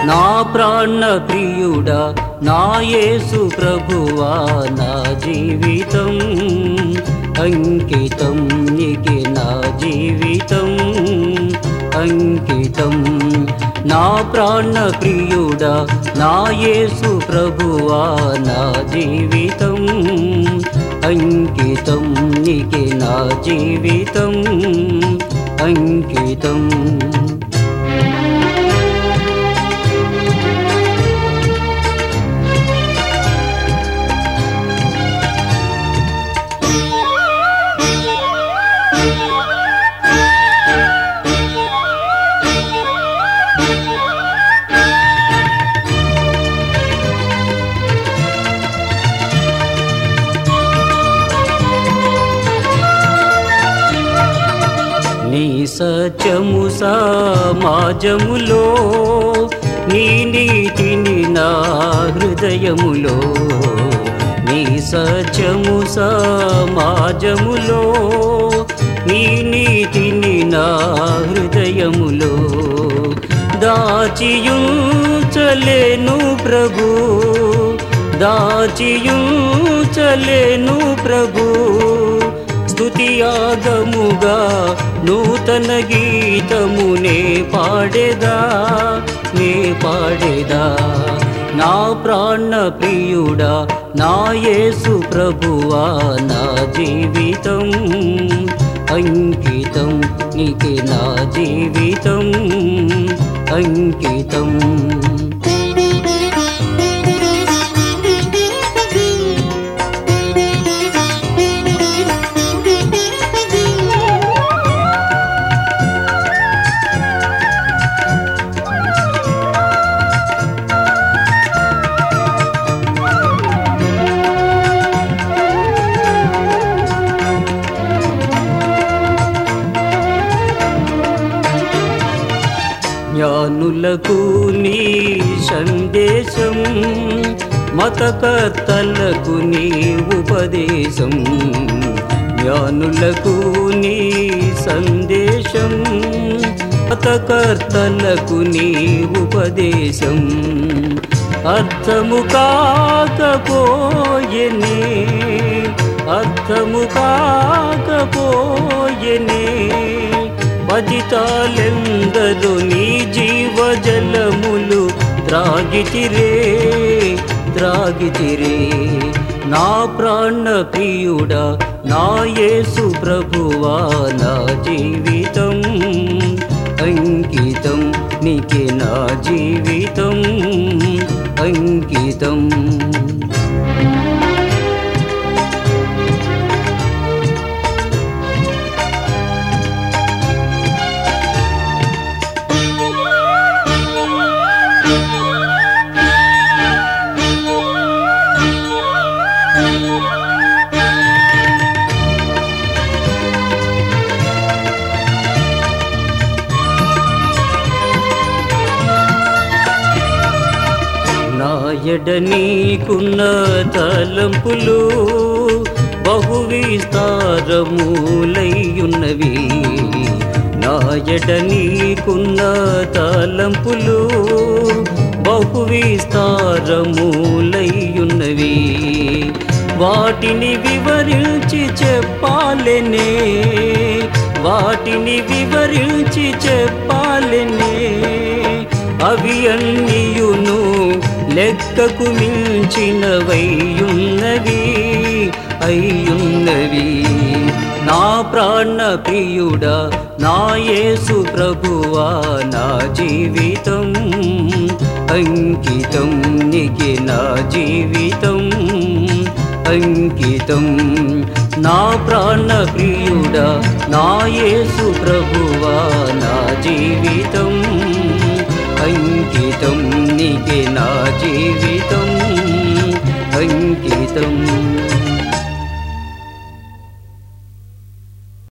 నా ప్రాణ ప్రియుడా నా యేసు ప్రభువా నా జీవితం అంకితం నీకే నా జీవితం అంకితం నా ప్రాణ ప్రియుడా నా యేసు ప్రభువా నా జీవితం అంకితం నీకే నా జీవితం అంకితం నీ సత్యము సమాజములో నీ నీతిని నా హృదయములో నీ సత్యము సమాజములో నీ నీతిని నా హృదయములో దాచియుంచలేను ప్రభు దాచియుంచలేను ప్రభు స్తుతియాగముగా నూతన గీతమునే పాడేదా నే పాడేదా నా ప్రాణ ప్రియుడా నా యేసు ప్రభువా నా జీవితం అంకితం నీకే నా జీవితం అంకితం జ్ఞానులకు నీ సందేశం మతకర్తలకు నీ ఉపదేశం జ్ఞానులకు నీ సందేశం మతకర్తలకు నీ ఉపదేశం అర్థము కాకపోయెనే అర్థము కాకపోయెనే పతితాలెందరు నీ జీవజలములు త్రాగితిరే త్రాగితిరే నా ప్రాణ ప్రియుడా నా యేసు ప్రభువా నా జీవితం అంకితం నీకే నా జీవితం అంకితం నా ఎడ నీకున్న తలంపులు బహు విస్తారములయ్యున్నవి నా ఎడ నీకున్న తలంపులు బహు విస్తారములయ్యున్నవి వాటిని వివరించి చెప్పాలనే వాటిని వివరించి చెప్పాలనే అవి అన్నియును లెక్కకు మించినవయ్యున్నవి అయ్యున్నవి నా ప్రాణ ప్రియుడా నా యేసు ప్రభువా నా జీవితం అంకితం నీకే నా జీవితం అంకితం నా ప్రాణ ప్రియుడా నా యేసు ప్రభువా నా జీవితం అంకితం నీకే నా జీవితం అంకితం